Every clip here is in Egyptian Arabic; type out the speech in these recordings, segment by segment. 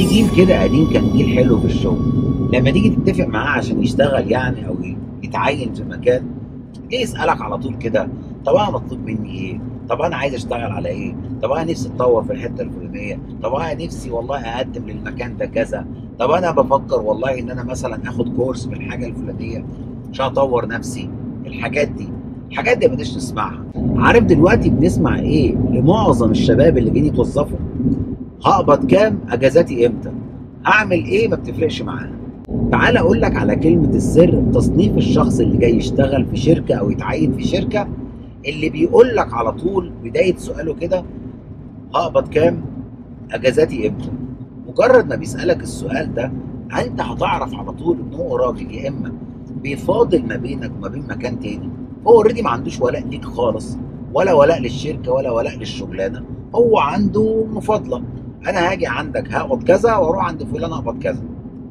في جيل كده قديم كان جيل حلو في الشغل لما تيجي تتفق معاه عشان يشتغل يعني او يتعين في مكان جاي يسالك على طول كده طب انا مطلوب مني ايه؟ طب انا عايز اشتغل على ايه؟ طب انا نفسي اتطور في الحته الفلانيه، طب انا نفسي والله اقدم للمكان ده كذا، طب انا بفكر والله ان انا مثلا اخد كورس في الحاجه الفلانيه عشان اطور نفسي، الحاجات دي، الحاجات دي ما بدناش نسمعها. عارف دلوقتي بنسمع ايه لمعظم الشباب اللي جايين يتوظفوا؟ هقبض كام؟ اجازاتي امتى؟ هعمل ايه؟ ما بتفرقش معانا. تعال اقول لك على كلمه السر في تصنيف الشخص اللي جاي يشتغل في شركه او يتعين في شركه اللي بيقول لك على طول بدايه سؤاله كده هقبض كام؟ اجازاتي امتى؟ مجرد ما بيسالك السؤال ده انت هتعرف على طول ان هو راجل يا اما بيفاضل ما بينك وما بين مكان تاني هو اوريدي ما عندوش ولاء ليك خالص ولا ولاء للشركه ولا ولاء للشغلانه هو عنده مفاضله انا هاجي عندك هقبض كذا واروح عند فلان اقبض كذا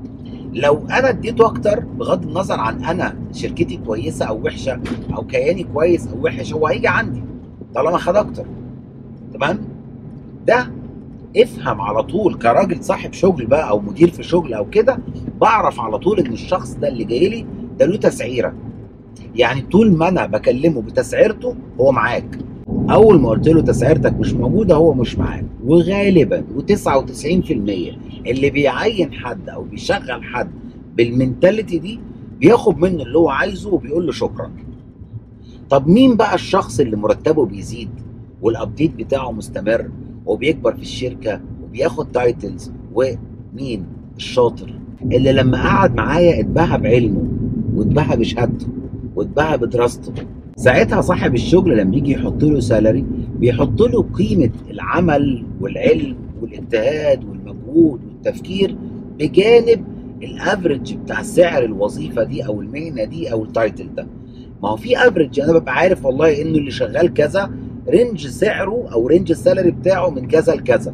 لو انا اديته اكتر بغض النظر عن انا شركتي كويسه او وحشه او كياني كويس او وحش هو هيجي عندي طالما خد اكتر تمام ده افهم على طول كراجل صاحب شغل بقى او مدير في شغل او كده بعرف على طول ان الشخص ده اللي جاي لي ده له تسعيره يعني طول ما انا بكلمه بتسعيرته هو معاك اول ما قلت له تسعيرتك مش موجوده هو مش معاك وغالبا و99% اللي بيعين حد او بيشغل حد بالمنتاليتي دي بياخد منه اللي هو عايزه وبيقول له شكرا طب مين بقى الشخص اللي مرتبه بيزيد والابديت بتاعه مستمر وبيكبر في الشركه وبياخد تايتلز ومين الشاطر اللي لما قعد معايا اتباهى بعلمه واتباهى بشهادته واتباهى بدراسته ساعتها صاحب الشغل لما يجي يحط له سالري بيحط له قيمه العمل والعلم والاجتهاد والمجهود والتفكير بجانب الافرج بتاع سعر الوظيفه دي او المهنه دي او التايتل ده ما هو في افرج انا ببقى عارف والله انه اللي شغال كذا رينج سعره او رينج السالري بتاعه من كذا لكذا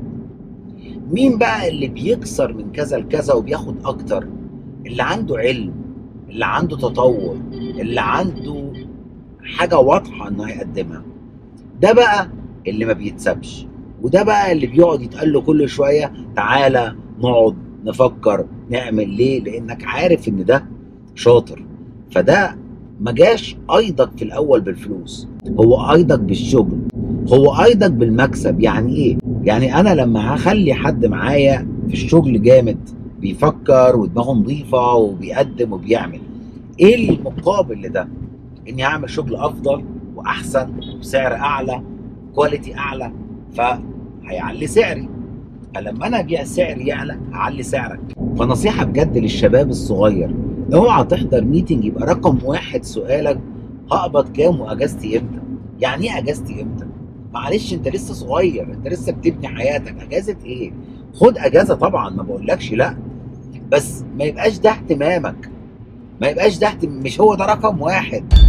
مين بقى اللي بيكسر من كذا لكذا وبياخد اكتر اللي عنده علم اللي عنده تطور اللي عنده حاجه واضحه انه هيقدمها ده بقى اللي ما بيتسابش وده بقى اللي بيقعد يتقال له كل شويه تعالى نقعد نفكر نعمل ليه لانك عارف ان ده شاطر فده ما جاش ايضك في الاول بالفلوس هو ايضك بالشغل هو ايضك بالمكسب يعني ايه يعني انا لما هخلي حد معايا في الشغل جامد بيفكر ودماغه نظيفه وبيقدم وبيعمل ايه المقابل لده اني اعمل شغل افضل واحسن وبسعر اعلى كواليتي اعلى فهيعلي سعري فلما انا ابيع سعري يعلى هعلي سعرك فنصيحه بجد للشباب الصغير اوعى تحضر ميتنج يبقى رقم واحد سؤالك هقبض كام واجازتي امتى يعني ايه اجازتي امتى معلش انت لسه صغير انت لسه بتبني حياتك اجازه ايه خد اجازه طبعا ما بقولكش لا بس ما يبقاش ده اهتمامك ما يبقاش ده اهتم- مش هو ده رقم واحد